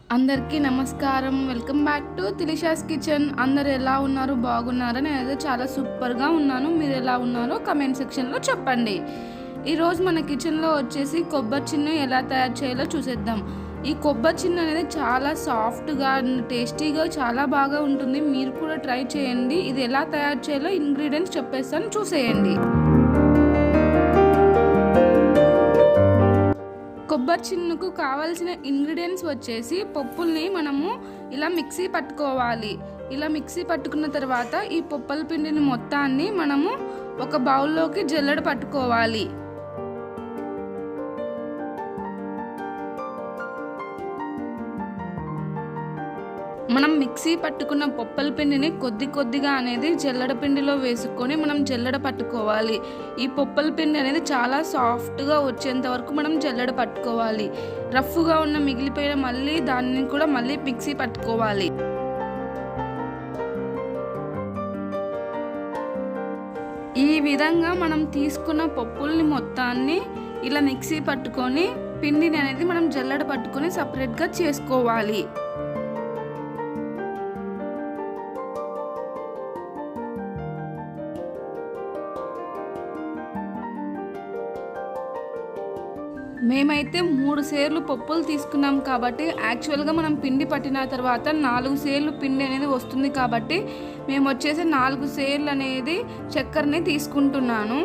అందరికీ నమస్కారం welcome back to Delicious Kitchen అందరు ఎలా ఉన్నారు బాగున్నారా నేనైతే చాలా సూపర్గా ఉన్నాను మీరు ఎలా ఉన్నారో కమెంట్ సెక్షన్లో చెప్పండి ఈరోజు మన కిచెన్లో వచ్చేసి కొబ్బరి చిన్ను ఎలా తయారు చేయాలో చూసేద్దాం ఈ కొబ్బరి చిన్ను అనేది చాలా సాఫ్ట్గా టేస్టీగా చాలా బాగా ఉంటుంది మీరు కూడా ట్రై చేయండి ఇది ఎలా తయారు చేయాలో ఇంగ్రీడియంట్స్ చెప్పేస్తాను చూసేయండి కొబ్బరి చిన్నుకు కావాల్సిన ఇంగ్రీడియంట్స్ వచ్చేసి పప్పుల్ని మనము ఇలా మిక్సీ పట్టుకోవాలి ఇలా మిక్సీ పట్టుకున్న తర్వాత ఈ పప్పుల పిండిని మొత్తాన్ని మనము ఒక బౌల్లోకి జల్లెడ పట్టుకోవాలి మనం మిక్సీ పట్టుకున్న పప్పుల పిండిని కొద్ది కొద్దిగా అనేది జల్లెడ పిండిలో వేసుకొని మనం జల్లెడ పట్టుకోవాలి ఈ పప్పుల పిండి అనేది చాలా సాఫ్ట్గా వచ్చేంత వరకు మనం జల్లెడ పట్టుకోవాలి రఫ్గా ఉన్న మిగిలిపోయిన మళ్ళీ దాన్ని కూడా మళ్ళీ మిక్సీ పట్టుకోవాలి ఈ విధంగా మనం తీసుకున్న పప్పుల్ని మొత్తాన్ని ఇలా మిక్సీ పట్టుకొని పిండిని అనేది మనం జల్లెడ పట్టుకొని సపరేట్గా చేసుకోవాలి మేమైతే మూడు సేర్లు పప్పులు తీసుకున్నాం కాబట్టి యాక్చువల్గా మనం పిండి పట్టిన తర్వాత నాలుగు సేర్లు పిండి అనేది వస్తుంది కాబట్టి మేము వచ్చేసి నాలుగు సేర్లు అనేది చక్కెరని తీసుకుంటున్నాను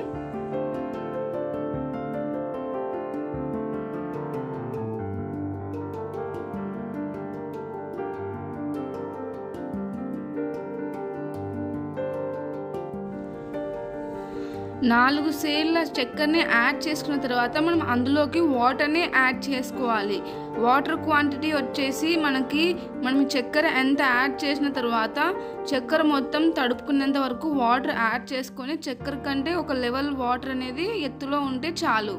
నాలుగు సేర్ల చక్కెరని యాడ్ చేసుకున్న తర్వాత మనం అందులోకి వాటర్ని యాడ్ చేసుకోవాలి వాటర్ క్వాంటిటీ వచ్చేసి మనకి మనం చక్కెర ఎంత యాడ్ చేసిన తర్వాత చక్కెర మొత్తం తడుపుకునేంత వరకు వాటర్ యాడ్ చేసుకొని చక్కెర కంటే ఒక లెవెల్ వాటర్ అనేది ఎత్తులో ఉంటే చాలు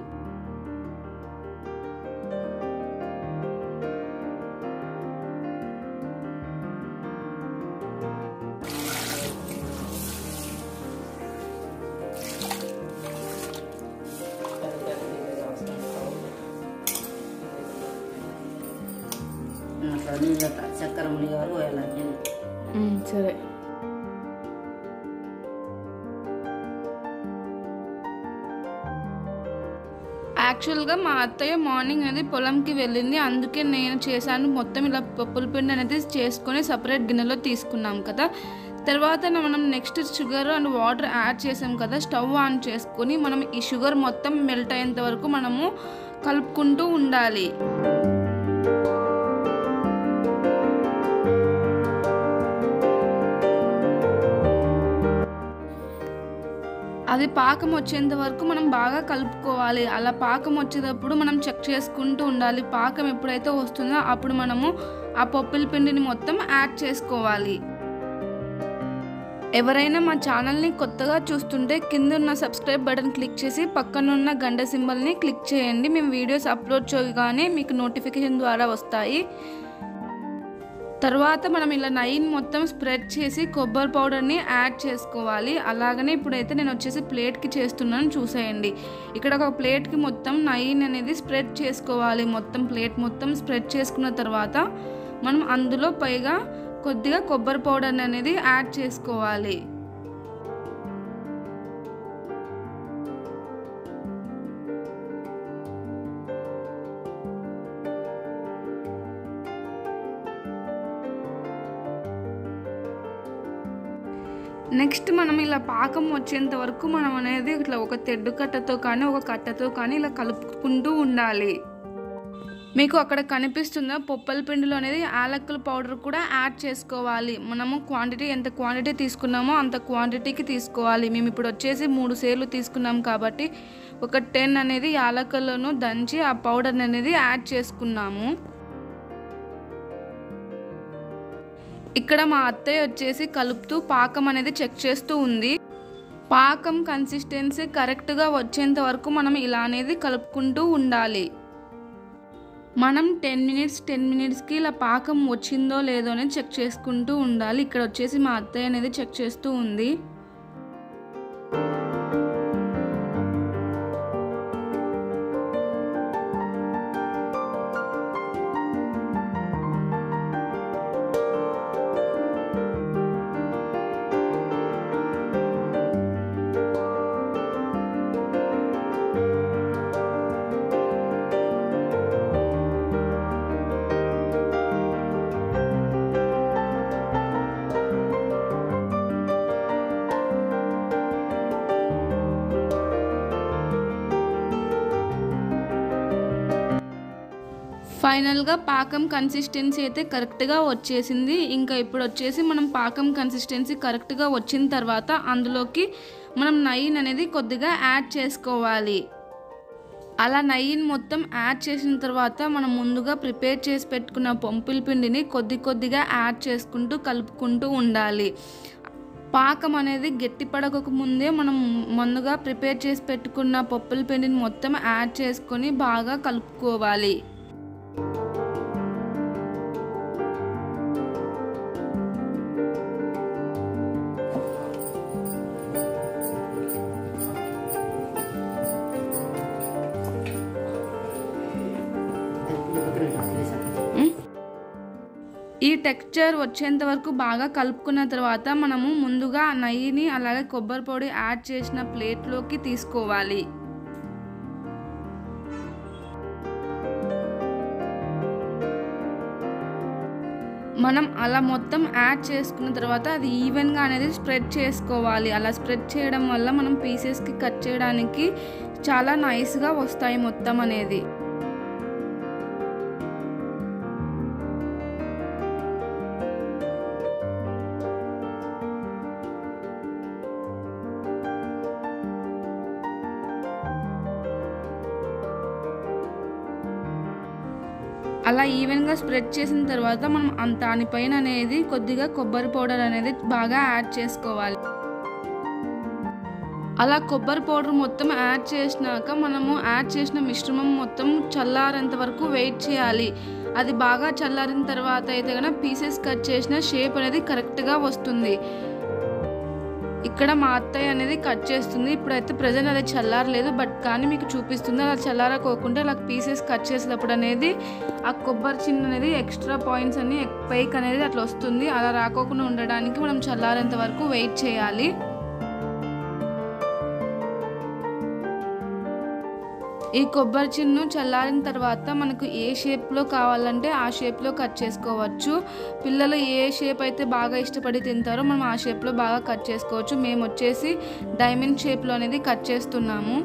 అట్లా నీళ్ళ చక్కెర మునిగే వరకు పోయాలి సరే యాక్చువల్గా మా అత్తయ్య మార్నింగ్ అనేది పొలంకి వెళ్ళింది అందుకే నేను చేశాను మొత్తం ఇలా పప్పుల పిండి అనేది చేసుకొని సపరేట్ గిన్నెలో తీసుకున్నాం కదా తర్వాత మనం next sugar and water add చేసాం కదా స్టవ్ ఆన్ చేసుకొని మనం ఈ షుగర్ మొత్తం మెల్ట్ అయ్యేంత వరకు మనము కలుపుకుంటూ ఉండాలి అది పాకం వచ్చేంత వరకు మనం బాగా కలుపుకోవాలి అలా పాకం వచ్చేటప్పుడు మనం చెక్ చేసుకుంటూ ఉండాలి పాకం ఎప్పుడైతే వస్తుందో అప్పుడు మనము ఆ పప్పుల పిండిని మొత్తం యాడ్ చేసుకోవాలి ఎవరైనా మా ఛానల్ని కొత్తగా చూస్తుంటే కింద ఉన్న సబ్స్క్రైబ్ బటన్ క్లిక్ చేసి పక్కన ఉన్న గంట సింబల్ని క్లిక్ చేయండి మేము వీడియోస్ అప్లోడ్ చేయగానే మీకు నోటిఫికేషన్ ద్వారా వస్తాయి తర్వాత మనం ఇలా నైన్ మొత్తం స్ప్రెడ్ చేసి కొబ్బరి పౌడర్ని యాడ్ చేసుకోవాలి అలాగనే ఇప్పుడైతే నేను వచ్చేసి ప్లేట్కి చేస్తున్నాను చూసేయండి ఇక్కడ ఒక ప్లేట్కి మొత్తం నైన్ అనేది స్ప్రెడ్ చేసుకోవాలి మొత్తం ప్లేట్ మొత్తం స్ప్రెడ్ చేసుకున్న తర్వాత మనం అందులో పైగా కొద్దిగా కొబ్బరి పౌడర్ అనేది యాడ్ చేసుకోవాలి నెక్స్ట్ మనం ఇలా పాకం వచ్చేంత వరకు మనం అనేది ఇట్లా ఒక తెడ్డు కట్టతో కానీ ఒక కట్టతో కానీ ఇలా కలుపుకుంటూ ఉండాలి మీకు అక్కడ కనిపిస్తుందా పొప్పల పిండిలో అనేది యాలక్కుల పౌడర్ కూడా యాడ్ చేసుకోవాలి మనము క్వాంటిటీ ఎంత క్వాంటిటీ తీసుకున్నామో అంత క్వాంటిటీకి తీసుకోవాలి మేము ఇప్పుడు వచ్చేసి మూడు సేర్లు తీసుకున్నాం కాబట్టి ఒక టెన్ అనేది యాలకులను దంచి ఆ పౌడర్ అనేది యాడ్ చేసుకున్నాము ఇక్కడ మా అత్తయ్య వచ్చేసి కలుపుతూ పాకం అనేది చెక్ చేస్తూ ఉంది పాకం కన్సిస్టెన్సీ కరెక్ట్గా వచ్చేంత వరకు మనం ఇలా అనేది కలుపుకుంటూ ఉండాలి మనం టెన్ మినిట్స్ టెన్ మినిట్స్కి ఇలా పాకం వచ్చిందో లేదో అనేది చెక్ చేసుకుంటూ ఉండాలి ఇక్కడ వచ్చేసి మా అత్తయ్య అనేది చెక్ చేస్తూ ఉంది ఫైనల్గా పాకం కన్సిస్టెన్సీ అయితే కరెక్ట్గా వచ్చేసింది ఇంకా ఇప్పుడు వచ్చేసి మనం పాకం కన్సిస్టెన్సీ కరెక్ట్గా వచ్చిన తర్వాత అందులోకి మనం నైన్ అనేది కొద్దిగా యాడ్ చేసుకోవాలి అలా నెయ్యిని మొత్తం యాడ్ చేసిన తర్వాత మనం ముందుగా ప్రిపేర్ చేసి పెట్టుకున్న పొంపుల పిండిని కొద్ది కొద్దిగా యాడ్ చేసుకుంటూ కలుపుకుంటూ ఉండాలి పాకం అనేది గట్టి పడక ముందే మనం ముందుగా ప్రిపేర్ చేసి పెట్టుకున్న పప్పుల పిండిని మొత్తం యాడ్ చేసుకొని బాగా కలుపుకోవాలి ఈ టెక్స్చర్ వచ్చేంత వరకు బాగా కలుపుకున్న తర్వాత మనము ముందుగా నెయ్యిని అలాగే కొబ్బరి పొడి యాడ్ చేసిన ప్లేట్లోకి తీసుకోవాలి మనం అలా మొత్తం యాడ్ చేసుకున్న తర్వాత అది ఈవెన్గా అనేది స్ప్రెడ్ చేసుకోవాలి అలా స్ప్రెడ్ చేయడం వల్ల మనం పీసెస్కి కట్ చేయడానికి చాలా నైస్గా వస్తాయి మొత్తం అనేది అలా ఈవెన్గా స్ప్రెడ్ చేసిన తర్వాత మనం అంత దానిపైన అనేది కొద్దిగా కొబ్బరి పౌడర్ అనేది బాగా యాడ్ చేసుకోవాలి అలా కొబ్బరి పౌడర్ మొత్తం యాడ్ చేసినాక మనము యాడ్ చేసిన మిశ్రమం మొత్తం చల్లారేంత వరకు వెయిట్ చేయాలి అది బాగా చల్లారిన తర్వాత అయితే కనుక పీసెస్ కట్ చేసిన షేప్ అనేది కరెక్ట్గా వస్తుంది ఇక్కడ మా అత్తయ్య అనేది కట్ చేస్తుంది ఇప్పుడైతే ప్రజెంట్ అది చల్లారలేదు బట్ కానీ మీకు చూపిస్తుంది అలా చల్లారకోకుండా అలా పీసెస్ కట్ చేసేటప్పుడు అనేది ఆ కొబ్బరి చిన్న అనేది ఎక్స్ట్రా పాయింట్స్ అన్ని పైకి అనేది అట్లా వస్తుంది అలా రాకోకుండా ఉండడానికి మనం చల్లారేంత వరకు వెయిట్ చేయాలి ఈ కొబ్బరి చిన్ను చల్లారిన తర్వాత మనకు ఏ షేప్లో కావాలంటే ఆ షేప్లో కట్ చేసుకోవచ్చు పిల్లలు ఏ షేప్ అయితే బాగా ఇష్టపడి తింటారో మనం ఆ షేప్లో బాగా కట్ చేసుకోవచ్చు మేము వచ్చేసి డైమండ్ షేప్లో అనేది కట్ చేస్తున్నాము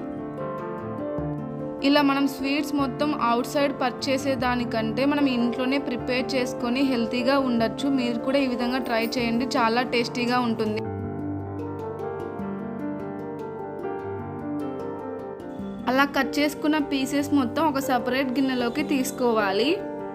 ఇలా మనం స్వీట్స్ మొత్తం అవుట్ సైడ్ పర్చేసే దానికంటే మనం ఇంట్లోనే ప్రిపేర్ చేసుకొని హెల్తీగా ఉండొచ్చు మీరు కూడా ఈ విధంగా ట్రై చేయండి చాలా టేస్టీగా ఉంటుంది అలా కట్ చేసుకున్న పీసెస్ మొత్తం ఒక సపరేట్ గిన్నెలోకి తీసుకోవాలి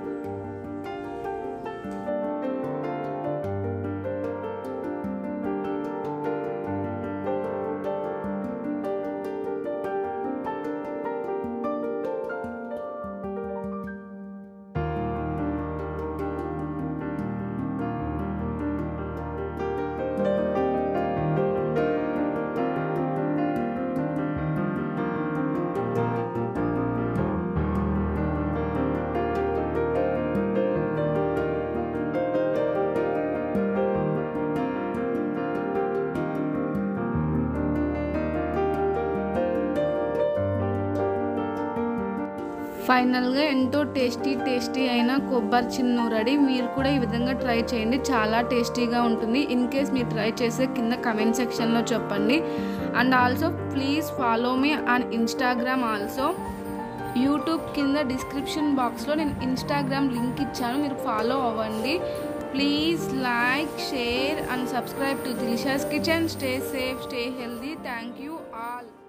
ఫైనల్గా ఎంతో టేస్టీ టేస్టీ అయిన కొబ్బరి చిన్ను రెడీ మీరు కూడా ఈ విధంగా ట్రై చేయండి చాలా టేస్టీగా ఉంటుంది ఇన్ కేస్ మీరు ట్రై చేసే కింద కమెంట్ సెక్షన్లో చెప్పండి అండ్ ఆల్సో ప్లీజ్ ఫాలో మీ అండ్ ఇన్స్టాగ్రామ్ ఆల్సో యూట్యూబ్ కింద డిస్క్రిప్షన్ బాక్స్లో నేను ఇన్స్టాగ్రామ్ లింక్ ఇచ్చాను మీరు ఫాలో అవ్వండి please like share and subscribe to Delicious Kitchen stay safe stay healthy thank you all